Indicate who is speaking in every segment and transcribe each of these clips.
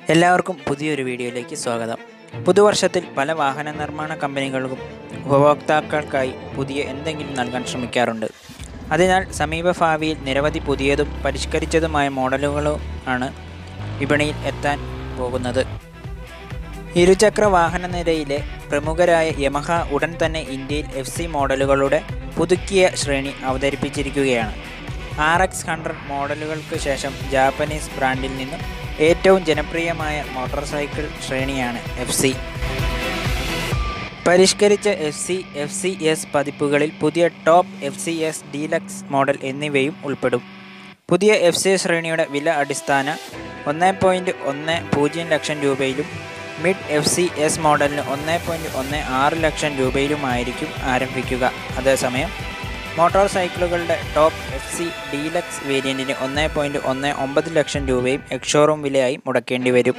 Speaker 1: എല്ലാവർക്കും പുതിയൊരു വീഡിയോയിലേക്ക് സ്വാഗതം പുതുവർഷത്തിൽ പല വാഹന നിർമ്മാണ കമ്പനികൾക്കും ഉപഭോക്താക്കൾക്കായി പുതിയ എന്തെങ്കിലും നൽകാൻ ശ്രമിക്കാറുണ്ട് അതിനാൽ സമീപഭാവിയിൽ നിരവധി പുതിയതും പരിഷ്കരിച്ചതുമായ മോഡലുകളും ആണ് വിപണിയിൽ എത്താൻ പോകുന്നത് ഇരുചക്ര വാഹന നിരയിലെ പ്രമുഖരായ യമഹ ഉടൻ തന്നെ ഇന്ത്യയിൽ എഫ് സി മോഡലുകളുടെ പുതുക്കിയ ശ്രേണി അവതരിപ്പിച്ചിരിക്കുകയാണ് ആർ എക്സ് ഹൺഡ്രഡ് മോഡലുകൾക്ക് ശേഷം ജാപ്പനീസ് ബ്രാൻഡിൽ നിന്നും ഏറ്റവും ജനപ്രിയമായ മോട്ടോർ സൈക്കിൾ ശ്രേണിയാണ് എഫ് സി പരിഷ്കരിച്ച F C F C S പതിപ്പുകളിൽ പുതിയ top F C S deluxe model എന്നിവയും ഉൾപ്പെടും പുതിയ എഫ് സി ശ്രേണിയുടെ വില അടിസ്ഥാന ഒന്ന് പോയിൻറ്റ് ഒന്ന് പൂജ്യം ലക്ഷം രൂപയിലും മിഡ് എഫ് സി എസ് മോഡലിന് ഒന്ന് പോയിൻറ്റ് ഒന്ന് ആറ് ലക്ഷം രൂപയിലുമായിരിക്കും ആരംഭിക്കുക അതേസമയം മോട്ടോർ സൈക്കിളുകളുടെ ടോപ്പ് എഫ് സി ഡീലക്സ് വേരിയൻറ്റിന് ഒന്ന് പോയിൻറ്റ് ഒന്ന് ഒമ്പത് ലക്ഷം രൂപയും എക്സ്ഷോറൂം വിലയായി മുടക്കേണ്ടി വരും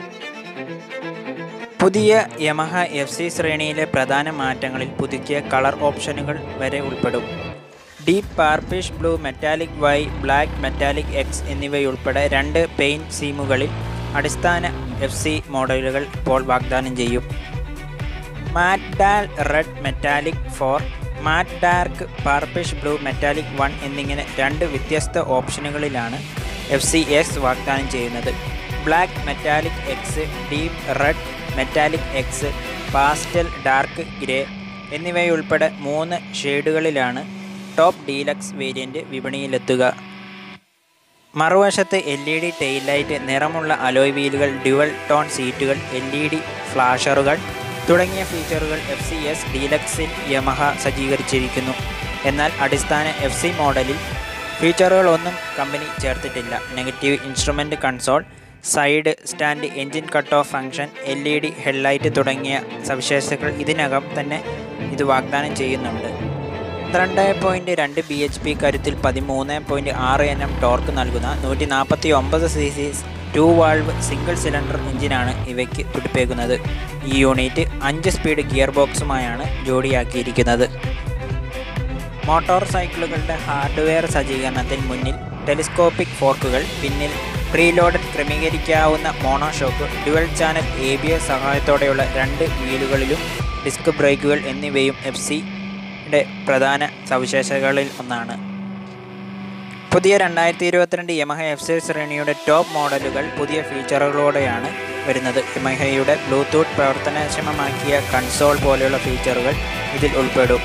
Speaker 1: പുതിയ യമഹ എഫ് സി ശ്രേണിയിലെ പ്രധാന മാറ്റങ്ങളിൽ പുതുക്കിയ കളർ ഓപ്ഷനുകൾ വരെ ഉൾപ്പെടും deep purplish blue metallic Y black metallic X എന്നിവയുൾപ്പെടെ രണ്ട് പെയിൻറ് സീമുകളിൽ അടിസ്ഥാന എഫ് സി മോഡലുകൾ ഇപ്പോൾ വാഗ്ദാനം ചെയ്യും matte dull red metallic four matte dark purplish blue metallic one എന്നിങ്ങനെ രണ്ട് വ്യത്യസ്ത ഓപ്ഷനുകളിലാണ് എഫ് സി എസ് വാഗ്ദാനം ചെയ്യുന്നത് black metallic X deep red metallic X pastel dark grey എന്നിവയുൾപ്പെടെ മൂന്ന് ഷെയ്ഡുകളിലാണ് ടോപ്പ് ഡീലക്സ് വേരിയൻ്റ് വിപണിയിലെത്തുക മറുവശത്ത് L E D tail light നിറമുള്ള അലോയ് വീലുകൾ ഡ്യുവൽ ടോൺ സീറ്റുകൾ എൽ ഇ ഡി ഫ്ലാഷറുകൾ തുടങ്ങിയ ഫീച്ചറുകൾ എഫ് സി എസ് ഡീലക്സിൽ യമഹ സജ്ജീകരിച്ചിരിക്കുന്നു എന്നാൽ അടിസ്ഥാന എഫ് സി മോഡലിൽ ഫീച്ചറുകളൊന്നും കമ്പനി ചേർത്തിട്ടില്ല negative instrument console side stand engine cut off function L E D headlight തുടങ്ങിയ സവിശേഷതകൾ ഇതിനകം തന്നെ ഇത് വാഗ്ദാനം ചെയ്യുന്നുണ്ട് പന്ത്രണ്ട് പോയിൻറ്റ് രണ്ട് ബി എച്ച് പി കരുത്തിൽ പതിമൂന്ന് പോയിൻറ്റ് ആറ് എൻ എം ടോർക്ക് നൽകുന്ന നൂറ്റി നാൽപ്പത്തി ഒമ്പത് C C two valve single cylinder എഞ്ചിനാണ് ഇവയ്ക്ക് തുടിപ്പേക്കുന്നത് ഈ യൂണിറ്റ് അഞ്ച് സ്പീഡ് ഗിയർ ബോക്സുമായാണ് ജോഡിയാക്കിയിരിക്കുന്നത് മോട്ടോർ സൈക്കിളുകളുടെ ഹാർഡ്വെയർ സജ്ജീകരണത്തിൽ മുന്നിൽ ടെലിസ്കോപ്പിക് ഫോർക്കുകൾ പിന്നിൽ പ്രീലോഡഡ് ക്രമീകരിക്കാവുന്ന monoshock dual channel A B S സഹായത്തോടെയുള്ള രണ്ട് വീലുകളിലും ഡിസ്ക് ബ്രേക്കുകൾ എന്നിവയും എഫ് സിയുടെ പ്രധാന സവിശേഷതകളിൽ ഒന്നാണ് പുതിയ രണ്ടായിരത്തി ഇരുപത്തിരണ്ട് യമഹ എഫ് സി ശ്രേണിയുടെ ടോപ്പ് മോഡലുകൾ പുതിയ ഫീച്ചറുകളോടെയാണ് വരുന്നത് യമഹയുടെ ബ്ലൂടൂത്ത് പ്രവർത്തനക്ഷമമാക്കിയ കൺസോൾ പോലെയുള്ള ഫീച്ചറുകൾ ഇതിൽ ഉൾപ്പെടും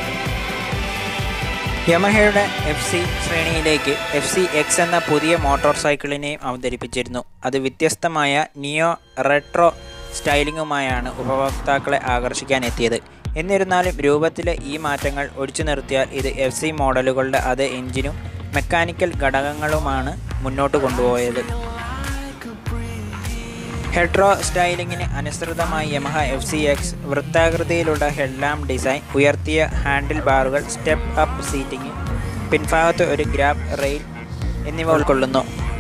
Speaker 1: യമഹയുടെ എഫ് സി ശ്രേണിയിലേക്ക് എഫ് സി എക്സ് എന്ന പുതിയ മോട്ടോർ സൈക്കിളിനെയും അവതരിപ്പിച്ചിരുന്നു അത് വ്യത്യസ്തമായ നിയോ റെട്രോ സ്റ്റൈലിങ്ങുമായാണ് ഉപഭോക്താക്കളെ ആകർഷിക്കാൻ എത്തിയത് എന്നിരുന്നാലും രൂപത്തിലെ ഈ മാറ്റങ്ങൾ ഒഴിച്ചു നിർത്തിയാൽ ഇത് എഫ് സി മോഡലുകളുടെ അതേ എഞ്ചിനും മെക്കാനിക്കൽ ഘടകങ്ങളുമാണ് മുന്നോട്ട് കൊണ്ടുപോയത് ഹെഡ്രോ സ്റ്റൈലിങ്ങിന് അനുസൃതമായി യമഹ എഫ് സി എക്സ് വൃത്താകൃതിയിലുള്ള ഹെഡ്ലാമ്പ് ഡിസൈൻ ഉയർത്തിയ ഹാൻഡിൽ ബാറുകൾ സ്റ്റെപ്പ് അപ്പ് സീറ്റിംഗ് പിൻഭാഗത്ത് ഒരു ഗ്രാബ് റെയിൽ എന്നിവ ഉൾക്കൊള്ളുന്നു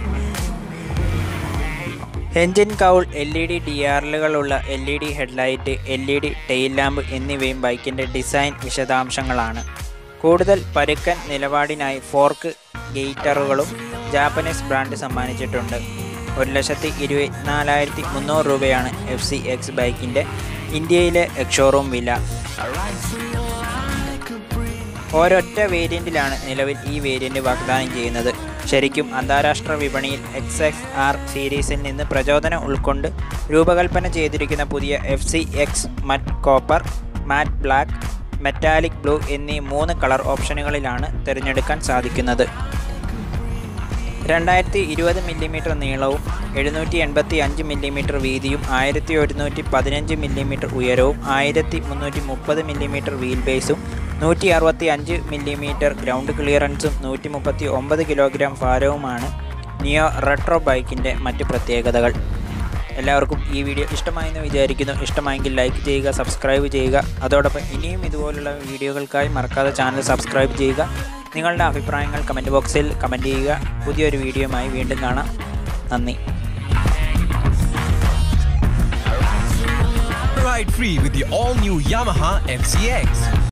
Speaker 1: engine cowl L E D D ആറിലുകളുള്ള L E D headlight L E D tail lamp എന്നിവയും ബൈക്കിൻ്റെ ഡിസൈൻ വിശദാംശങ്ങളാണ് കൂടുതൽ പരുക്കൻ നിലപാടിനായി ഫോർക്ക് ഗെയ്റ്ററുകളും ജാപ്പനീസ് ബ്രാൻഡ് സമ്മാനിച്ചിട്ടുണ്ട് ഒരു ലക്ഷത്തി ഇരുപത്തിനാലായിരത്തി മുന്നൂറ് രൂപയാണ് എഫ് സി എക്സ് ബൈക്കിൻ്റെ ഇന്ത്യയിലെ എക്സ്ഷോറൂം വില ഒരൊറ്റ വേരിയൻറ്റിലാണ് നിലവിൽ ഈ വേരിയൻറ്റ് വാഗ്ദാനം ചെയ്യുന്നത് ശരിക്കും അന്താരാഷ്ട്ര വിപണിയിൽ എക്സ് എക്സ് ആർ സീരീസിൽ നിന്ന് പ്രചോദനം ഉൾക്കൊണ്ട് രൂപകൽപ്പന ചെയ്തിരിക്കുന്ന പുതിയ F C X matte copper matte black metallic blue എന്നീ മൂന്ന് കളർ ഓപ്ഷനുകളിലാണ് തിരഞ്ഞെടുക്കാൻ സാധിക്കുന്നത് രണ്ടായിരത്തി ഇരുപത് മില്ലിമീറ്റർ നീളവും എഴുന്നൂറ്റി എൺപത്തി അഞ്ച് മില്ലിമീറ്റർ വീതിയും ആയിരത്തി ഒരുന്നൂറ്റി പതിനഞ്ച് മില്ലിമീറ്റർ ഉയരവും ആയിരത്തി മുന്നൂറ്റി മുപ്പത് മില്ലിമീറ്റർ വീൽ ബേസും നൂറ്റി അറുപത്തി അഞ്ച് മില്ലിമീറ്റർ ഗ്രൗണ്ട് ക്ലിയറൻസും നൂറ്റി മുപ്പത്തി ഒമ്പത് കിലോഗ്രാം ഭാരവുമാണ് നിയോ റെട്രോ ബൈക്കിൻ്റെ മറ്റ് പ്രത്യേകതകൾ എല്ലാവർക്കും ഈ വീഡിയോ ഇഷ്ടമായെന്ന് വിചാരിക്കുന്നു ഇഷ്ടമായെങ്കിൽ ലൈക്ക് ചെയ്യുക സബ്സ്ക്രൈബ് ചെയ്യുക അതോടൊപ്പം ഇനിയും ഇതുപോലുള്ള വീഡിയോകൾക്കായി മറക്കാതെ ചാനൽ സബ്സ്ക്രൈബ് ചെയ്യുക നിങ്ങളുടെ അഭിപ്രായങ്ങൾ കമൻറ്റ് ബോക്സിൽ കമൻറ്റ് ചെയ്യുക പുതിയൊരു വീഡിയോയുമായി വീണ്ടും കാണാം നന്ദി
Speaker 2: Ride free with the all new Yamaha FCX.